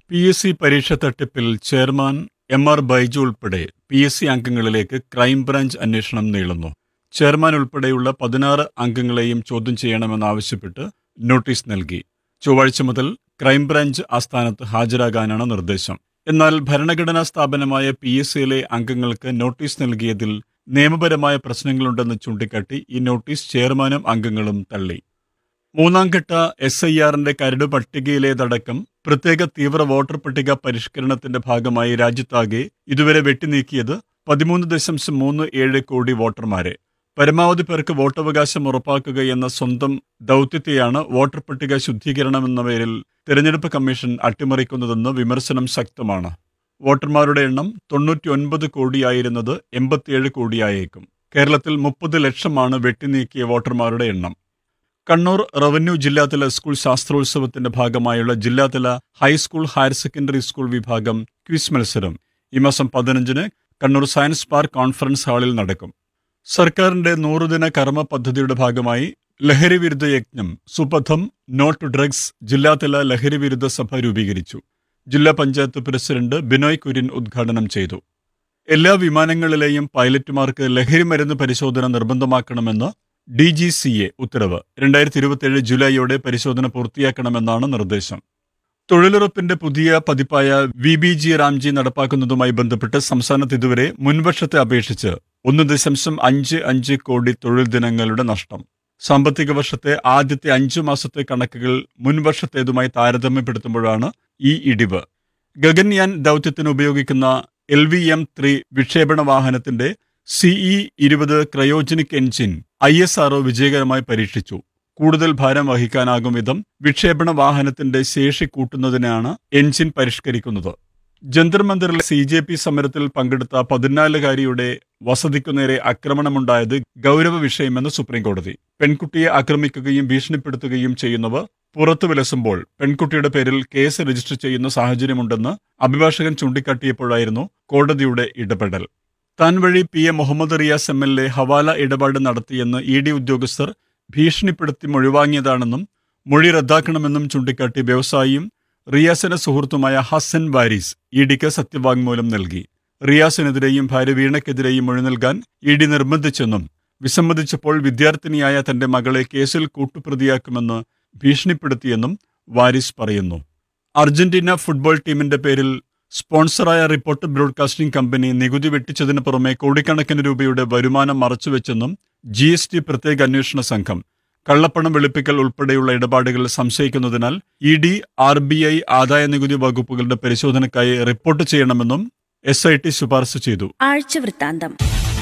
P S C പരീക്ഷ തട്ടിപ്പിൽ chairman M R Baiju ഉൾപ്പെടെ പി എസ് സി അംഗങ്ങളിലേക്ക് ക്രൈംബ്രാഞ്ച് അന്വേഷണം നീളുന്നു ചെയർമാൻ ഉൾപ്പെടെയുള്ള പതിനാറ് അംഗങ്ങളെയും ചോദ്യം ചെയ്യണമെന്നാവശ്യപ്പെട്ട് നോട്ടീസ് നൽകി ചൊവ്വാഴ്ച മുതൽ ക്രൈംബ്രാഞ്ച് ആസ്ഥാനത്ത് ഹാജരാകാനാണ് നിർദ്ദേശം എന്നാൽ ഭരണഘടനാ സ്ഥാപനമായ പി എസ് സിയിലെ അംഗങ്ങൾക്ക് നോട്ടീസ് നൽകിയതിൽ നിയമപരമായ പ്രശ്നങ്ങളുണ്ടെന്ന് ചൂണ്ടിക്കാട്ടി ഈ നോട്ടീസ് ചെയർമാനും അംഗങ്ങളും തള്ളി മൂന്നാം ഘട്ട എസ് ഐ ആറിന്റെ കരട് പട്ടികയിലേതടക്കം പ്രത്യേക തീവ്ര വോട്ടർ പട്ടിക പരിഷ്കരണത്തിന്റെ ഭാഗമായി രാജ്യത്താകെ ഇതുവരെ വെട്ടിനീക്കിയത് പതിമൂന്ന് ദശാംശം മൂന്ന് ഏഴ് കോടി വോട്ടർമാരെ പരമാവധി പേർക്ക് വോട്ടവകാശം ഉറപ്പാക്കുക എന്ന സ്വന്തം ദൗത്യത്തെയാണ് വോട്ടർ പട്ടിക ശുദ്ധീകരണമെന്ന പേരിൽ തെരഞ്ഞെടുപ്പ് കമ്മീഷൻ അട്ടിമറിക്കുന്നതെന്ന് വിമർശനം ശക്തമാണ് വോട്ടർമാരുടെ എണ്ണം തൊണ്ണൂറ്റിയൊൻപത് കോടിയായിരുന്നത് എൺപത്തിയേഴ് കോടിയായേക്കും കേരളത്തിൽ മുപ്പത് ലക്ഷമാണ് വെട്ടിനീക്കിയ വോട്ടർമാരുടെ എണ്ണം കണ്ണൂർ റവന്യൂ ജില്ലാതല സ്കൂൾ ശാസ്ത്രോത്സവത്തിന്റെ ഭാഗമായുള്ള ജില്ലാതല ഹൈസ്കൂൾ ഹയർ സെക്കൻഡറി സ്കൂൾ വിഭാഗം ക്വിസ് മത്സരം ഈ മാസം പതിനഞ്ചിന് കണ്ണൂർ സയൻസ് പാർക്ക് കോൺഫറൻസ് ഹാളിൽ നടക്കും സർക്കാരിന്റെ നൂറുദിന കർമ്മ പദ്ധതിയുടെ ഭാഗമായി ലഹരി വിരുദ്ധ യജ്ഞം സുപഥം നോ ടു ഡ്രഗ്സ് ജില്ലാതല ലഹരി വിരുദ്ധ സഭ രൂപീകരിച്ചു ജില്ലാ പഞ്ചായത്ത് പ്രസിഡന്റ് ബിനോയ് കുര്യൻ ഉദ്ഘാടനം ചെയ്തു എല്ലാ വിമാനങ്ങളിലെയും പൈലറ്റുമാർക്ക് ലഹരി മരുന്ന് പരിശോധന നിർബന്ധമാക്കണമെന്ന് ഡി ജി സി എ ഉത്തരവ് രണ്ടായിരത്തി ഇരുപത്തിയേഴ് ജൂലൈയോടെ പരിശോധന പൂർത്തിയാക്കണമെന്നാണ് നിർദ്ദേശം തൊഴിലുറപ്പിന്റെ പുതിയ പതിപ്പായ വി ബി ജി റാംജി നടപ്പാക്കുന്നതുമായി ബന്ധപ്പെട്ട് സംസ്ഥാനത്ത് ഇതുവരെ മുൻവർഷത്തെ അപേക്ഷിച്ച് ഒന്ന് ദശാംശം അഞ്ച് അഞ്ച് കോടി തൊഴിൽ ദിനങ്ങളുടെ നഷ്ടം സാമ്പത്തിക വർഷത്തെ ആദ്യത്തെ അഞ്ചു മാസത്തെ കണക്കുകൾ മുൻവർഷത്തേതുമായി താരതമ്യപ്പെടുത്തുമ്പോഴാണ് ഈ ഇടിവ് ഗഗൻയാൻ ദൗത്യത്തിന് ഉപയോഗിക്കുന്ന എൽ വി എം ത്രീ വിക്ഷേപണ വാഹനത്തിന്റെ സിഇ ഇരുപത് cryogenic engine I S RO വിജയകരമായി പരീക്ഷിച്ചു കൂടുതൽ ഭാരം വഹിക്കാനാകും വിധം വിക്ഷേപണ വാഹനത്തിന്റെ ശേഷി കൂട്ടുന്നതിനാണ് എൻജിൻ പരിഷ്കരിക്കുന്നത് ജന്തർ മന്ദിറിലെ സി ജെ പി സമരത്തിൽ പങ്കെടുത്ത പതിനാലുകാരിയുടെ വസതിക്കു നേരെ ആക്രമണമുണ്ടായത് ഗൗരവ വിഷയമെന്ന് സുപ്രീംകോടതി പെൺകുട്ടിയെ ആക്രമിക്കുകയും ഭീഷണിപ്പെടുത്തുകയും ചെയ്യുന്നവർ പുറത്തു വിലസുമ്പോൾ പെൺകുട്ടിയുടെ പേരിൽ കേസ് രജിസ്റ്റർ ചെയ്യുന്ന സാഹചര്യമുണ്ടെന്ന് അഭിഭാഷകൻ ചൂണ്ടിക്കാട്ടിയപ്പോഴായിരുന്നു കോടതിയുടെ ഇടപെടൽ താൻ വഴി P A Muhammad Riyas M L A ഹവാല ഇടപാട് നടത്തിയെന്ന് ഇ ഡി ഉദ്യോഗസ്ഥർ ഭീഷണിപ്പെടുത്തി മൊഴിവാങ്ങിയതാണെന്നും മൊഴി റദ്ദാക്കണമെന്നും ചൂണ്ടിക്കാട്ടി വ്യവസായിയും റിയാസിന്റെ സുഹൃത്തുമായ ഹസൻ വാരിസ് ഇ ഡിക്ക് സത്യവാങ്മൂലം നൽകി റിയാസിനെതിരെയും ഭാര്യ വീണയ്ക്കെതിരെയും മൊഴി നൽകാൻ ഇ ഡി നിർബന്ധിച്ചെന്നും വിസമ്മതിച്ചപ്പോൾ വിദ്യാർത്ഥിനിയായ തന്റെ മകളെ കേസിൽ കൂട്ടുപ്രതിയാക്കുമെന്ന് ഭീഷണിപ്പെടുത്തിയെന്നും വാരിസ് പറയുന്നു അർജന്റീന ഫുട്ബോൾ ടീമിന്റെ പേരിൽ സ്പോൺസറായ റിപ്പോർട്ട് ബ്രോഡ്കാസ്റ്റിംഗ് കമ്പനി നികുതി വെട്ടിച്ചതിന് പുറമെ കോടിക്കണക്കിന് രൂപയുടെ വരുമാനം മറച്ചുവെച്ചെന്നും ജി എസ് ടി പ്രത്യേക അന്വേഷണ സംഘം കള്ളപ്പണം വെളുപ്പിക്കൽ ഉൾപ്പെടെയുള്ള ഇടപാടുകൾ സംശയിക്കുന്നതിനാൽ E D R B I ആദായ നികുതി വകുപ്പുകളുടെ പരിശോധനയ്ക്കായി റിപ്പോർട്ട് ചെയ്യണമെന്നും എസ് ഐ ടി ശുപാർശ ചെയ്തു ആഴ്ച വൃത്താന്തം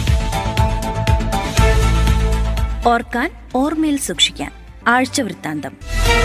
ഓർക്കാൻ ഓർമ്മയിൽ സൂക്ഷിക്കാൻ ആഴ്ച വൃത്താന്തം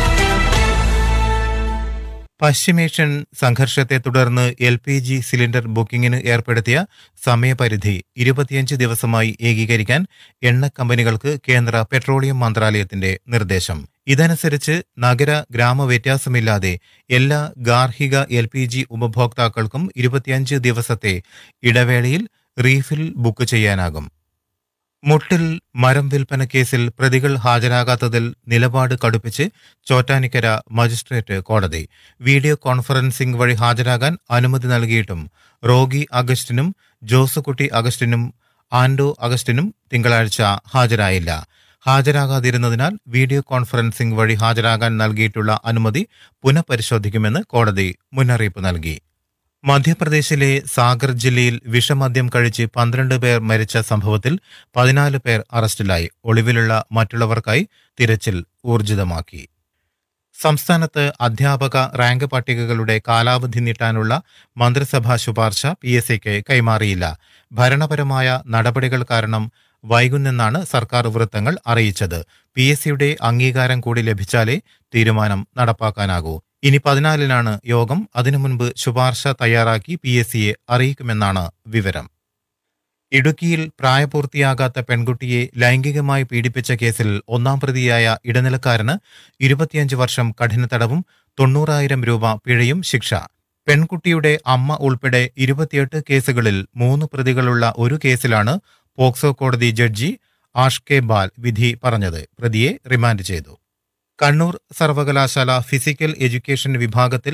പശ്ചിമേഷ്യൻ സംഘർഷത്തെ തുടർന്ന് എൽ പി ജി സിലിണ്ടർ ബുക്കിംഗിന് ഏർപ്പെടുത്തിയ സമയപരിധി ഇരുപത്തിയഞ്ച് ദിവസമായി ഏകീകരിക്കാൻ എണ്ണ കമ്പനികൾക്ക് കേന്ദ്ര പെട്രോളിയം മന്ത്രാലയത്തിന്റെ നിർദ്ദേശം ഇതനുസരിച്ച് നഗര ഗ്രാമ വ്യത്യാസമില്ലാതെ എല്ലാ ഗാർഹിക എൽ പി ജി ഉപഭോക്താക്കൾക്കും ഇരുപത്തിയഞ്ച് ദിവസത്തെ ഇടവേളയിൽ റീഫിൽ ബുക്ക് ചെയ്യാനാകും മുട്ടിൽ മരം വിൽപ്പന കേസിൽ പ്രതികൾ ഹാജരാകാത്തതിൽ നിലപാട് കടുപ്പിച്ച് ചോറ്റാനിക്കര മജിസ്ട്രേറ്റ് കോടതി വീഡിയോ കോൺഫറൻസിംഗ് വഴി ഹാജരാകാൻ അനുമതി നൽകിയിട്ടും റോഗി അഗസ്റ്റിനും ജോസുകുട്ടി അഗസ്റ്റിനും ആൻഡോ അഗസ്റ്റിനും തിങ്കളാഴ്ച ഹാജരായില്ല ഹാജരാകാതിരുന്നതിനാൽ വീഡിയോ കോൺഫറൻസിംഗ് വഴി ഹാജരാകാൻ നൽകിയിട്ടുള്ള അനുമതി പുനഃപരിശോധിക്കുമെന്ന് കോടതി മുന്നറിയിപ്പ് നൽകി മധ്യപ്രദേശിലെ സാഗർ ജില്ലയിൽ വിഷമദ്യം കഴിച്ച് പന്ത്രണ്ട് പേർ മരിച്ച സംഭവത്തിൽ പതിനാല് പേർ അറസ്റ്റിലായി ഒളിവിലുള്ള മറ്റുള്ളവർക്കായി തിരച്ചിൽ ഊർജിതമാക്കി സംസ്ഥാനത്ത് അധ്യാപക റാങ്ക് പട്ടികകളുടെ കാലാവധി നീട്ടാനുള്ള മന്ത്രിസഭാ ശുപാർശ പി എസ് സിക്ക് കൈമാറിയില്ല ഭരണപരമായ നടപടികൾ കാരണം വൈകുന്നെന്നാണ് സർക്കാർ വൃത്തങ്ങൾ അറിയിച്ചത് പി എസ് സിയുടെ അംഗീകാരം കൂടി ലഭിച്ചാലേ തീരുമാനം നടപ്പാക്കാനാകൂ ഇനി പതിനാലിനാണ് യോഗം അതിനു മുൻപ് ശുപാർശ തയ്യാറാക്കി പി എസ് സിയെ അറിയിക്കുമെന്നാണ് വിവരം ഇടുക്കിയിൽ പ്രായപൂർത്തിയാകാത്ത പെൺകുട്ടിയെ ലൈംഗികമായി പീഡിപ്പിച്ച കേസിൽ ഒന്നാം പ്രതിയായ ഇടനിലക്കാരന് ഇരുപത്തിയഞ്ച് വർഷം കഠിന തടവും തൊണ്ണൂറായിരം രൂപ പിഴയും ശിക്ഷ പെൺകുട്ടിയുടെ അമ്മ ഉൾപ്പെടെ ഇരുപത്തിയെട്ട് കേസുകളിൽ മൂന്ന് പ്രതികളുള്ള ഒരു കേസിലാണ് പോക്സോ കോടതി ജഡ്ജി ആഷ് കെ ബാൽ വിധി പറഞ്ഞത് പ്രതിയെ റിമാൻഡ് ചെയ്തു കണ്ണൂർ സർവകലാശാല ഫിസിക്കൽ എഡ്യൂക്കേഷൻ വിഭാഗത്തിൽ